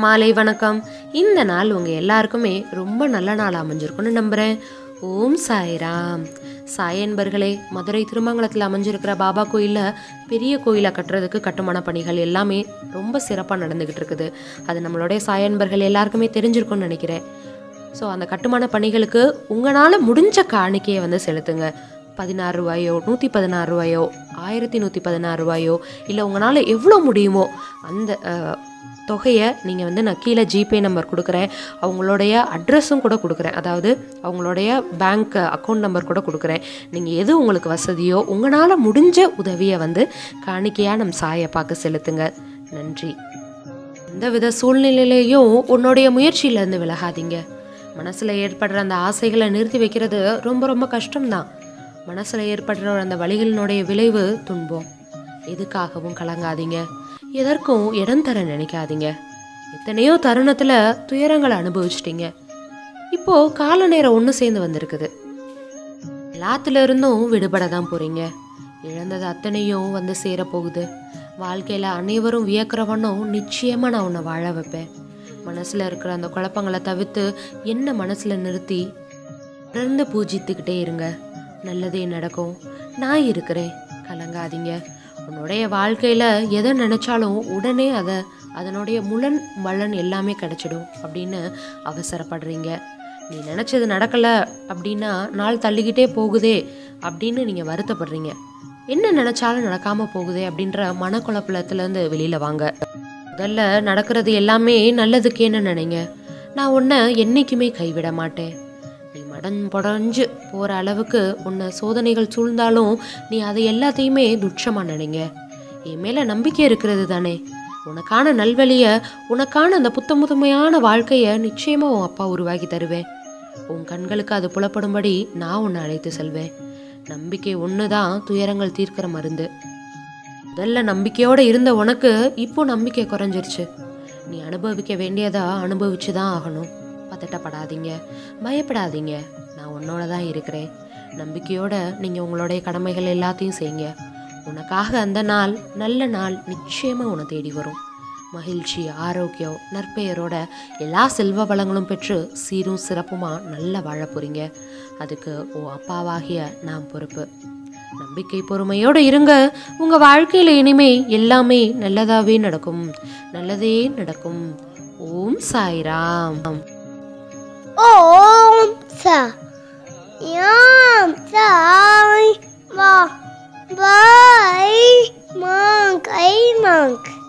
மாலை வணக்கம் இந்த நாள் உங்கள் எல்லாருக்குமே ரொம்ப நல்ல நாள் அமைஞ்சிருக்கும்னு நம்புகிறேன் ஓம் சாய்ராம் சாயன்பர்களே மதுரை திருமங்கலத்தில் அமைஞ்சிருக்கிற பாபா கோயிலில் பெரிய கோயிலை கட்டுறதுக்கு கட்டுமான பணிகள் எல்லாமே ரொம்ப சிறப்பாக நடந்துக்கிட்டு இருக்குது அது நம்மளுடைய சாயன்பர்கள் எல்லாருக்குமே தெரிஞ்சிருக்கும்னு நினைக்கிறேன் ஸோ அந்த கட்டுமான பணிகளுக்கு உங்களால் முடிஞ்ச காணிக்கையை வந்து செலுத்துங்க பதினாறு ரூபாயோ நூற்றி பதினாறு ரூபாயோ ஆயிரத்தி நூற்றி பதினாறு ரூபாயோ இல்லை உங்களால் எவ்வளோ முடியுமோ அந்த அஹ், தொகையை நீங்கள் வந்து நான் கீழே ஜிபே நம்பர் கொடுக்குறேன் அவங்களுடைய அட்ரஸும் கூட கொடுக்குறேன் அதாவது அவங்களுடைய பேங்க் அக்கௌண்ட் நம்பர் கூட கொடுக்குறேன் நீங்கள் எது உங்களுக்கு வசதியோ உங்களால் முடிஞ்ச உதவியை வந்து காணிக்கையாக நம் சாயை பார்க்க செலுத்துங்க நன்றி எந்தவித சூழ்நிலையிலையும் உன்னுடைய முயற்சியிலேருந்து விலகாதீங்க மனசில் ஏற்படுற அந்த ஆசைகளை நிறுத்தி வைக்கிறது ரொம்ப ரொம்ப கஷ்டம்தான் மனசில் ஏற்படுற அந்த வழிகளினுடைய விளைவு துன்பம் எதுக்காகவும் கலங்காதீங்க எதற்கும் இடம் தர நினைக்காதீங்க எத்தனையோ தருணத்தில் துயரங்களை அனுபவிச்சிட்டீங்க இப்போ கால நேரம் ஒன்று சேர்ந்து வந்திருக்குது எல்லாத்துல இருந்தும் விடுபட தான் போறீங்க இழந்தது அத்தனையும் வந்து சேரப்போகுது வாழ்க்கையில அனைவரும் வியக்கிறவனும் நிச்சயமா நான் உன்னை வாழ வைப்பேன் மனசுல இருக்கிற அந்த குழப்பங்களை தவிர்த்து என்ன மனசுல நிறுத்தி தொடர்ந்து பூஜித்துக்கிட்டே இருங்க நல்லதே நடக்கும் நான் இருக்கிறேன் கலங்காதீங்க உன்னுடைய வாழ்க்கையில எதை நினைச்சாலும் உடனே அதை அதனுடைய முலன் மலன் எல்லாமே கிடைச்சிடும் அப்படின்னு அவசரப்படுறீங்க நீ நினச்சது நடக்கலை அப்படின்னா நாள் தள்ளிக்கிட்டே போகுதே அப்படின்னு நீங்கள் வருத்தப்படுறீங்க என்ன நினச்சாலும் நடக்காமல் போகுதே அப்படின்ற மனக்குழப்பத்துலேருந்து வெளியில் வாங்க முதல்ல நடக்கிறது எல்லாமே நல்லதுக்கேன்னு நினைங்க நான் உன்னை என்றைக்குமே கைவிட மாட்டேன் நீ மடன் புடஞ்சு போகிற அளவுக்கு உன்னை சோதனைகள் சூழ்ந்தாலும் நீ அதை எல்லாத்தையுமே துட்சமாக நினைங்க என் மேலே நம்பிக்கை இருக்கிறது தானே உனக்கான நல்வழியை உனக்கான அந்த புத்த முதுமையான வாழ்க்கையை நிச்சயமா உன் அப்பா உருவாக்கி தருவேன் உன் கண்களுக்கு அது புலப்படும்படி நான் உன்னை அழைத்து செல்வேன் நம்பிக்கை ஒன்று தான் துயரங்கள் தீர்க்கிற மருந்து முதல்ல நம்பிக்கையோட இருந்த உனக்கு இப்போ நம்பிக்கை குறைஞ்சிருச்சு நீ அனுபவிக்க வேண்டியதா அனுபவிச்சு தான் ஆகணும் பதட்டப்படாதீங்க பயப்படாதீங்க நான் உன்னோட தான் இருக்கிறேன் நம்பிக்கையோட நீங்கள் உங்களுடைய கடமைகள் எல்லாத்தையும் செய்யுங்க உனக்காக அந்த நாள் நல்ல நாள் நிச்சயமாக உன்னை தேடி வரும் மகிழ்ச்சி ஆரோக்கியம் நற்பெயரோட எல்லா செல்வ வளங்களும் பெற்று சீரும் சிறப்புமாக நல்லா வாழ போறீங்க அதுக்கு ஓ அப்பாவாகிய நான் பொறுப்பு நம்பிக்கை பொறுமையோடு இருங்க உங்க வாழ்க்கையில இனிமே எல்லாமே நல்லதாவே நடக்கும் நல்லதே நடக்கும் ஓம் Sairam Om sa Yam sai ma Bye monk I monk